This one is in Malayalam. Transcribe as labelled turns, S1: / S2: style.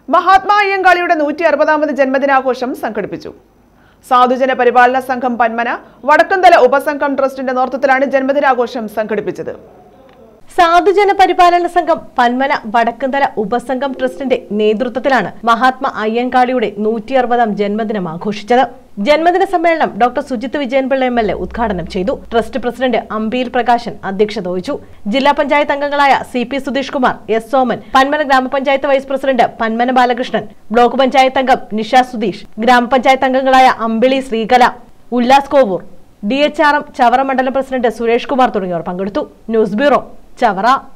S1: മഹാത്മാ അയ്യങ്കാളിയുടെ നൂറ്റി അറുപതാമത് ജന്മദിനാഘോഷം സംഘടിപ്പിച്ചു സാധുജന പരിപാലന സംഘം പന്മന വടക്കുംതല ഉപസംഘം ട്രസ്റ്റിന്റെ നേതൃത്വത്തിലാണ് ജന്മദിനാഘോഷം സംഘടിപ്പിച്ചത്
S2: സാധുജന പരിപാലന സംഘം പന്മന വടക്കുംതല ഉപസംഘം ട്രസ്റ്റിന്റെ നേതൃത്വത്തിലാണ് മഹാത്മാ അയ്യങ്കാളിയുടെ നൂറ്റി അറുപതാം ജന്മദിനം ആഘോഷിച്ചത് ജന്മദിന സമ്മേളനം doctor Sujith Vijayan Pillai M L A ഉദ്ഘാടനം ചെയ്തു ട്രസ്റ്റ് പ്രസിഡന്റ് അമ്പീൽ പ്രകാശൻ അധ്യക്ഷത വഹിച്ചു ജില്ലാ പഞ്ചായത്ത് അംഗങ്ങളായ C P Sudheesh Kumar S Soman Panmana ഗ്രാമപഞ്ചായത്ത് vice president Panmana Balakrishnan block panchayat അംഗം നിഷ സുധീഷ് ഗ്രാമപഞ്ചായത്ത് അംഗങ്ങളായ Ambili Sreekala Ullas Kovoor D H R M Chavara മണ്ഡലം പ്രസിഡന്റ് സുരേഷ് കുമാർ തുടങ്ങിയവർ പങ്കെടുത്തു ന്യൂസ് ബ്യൂറോ ചവറ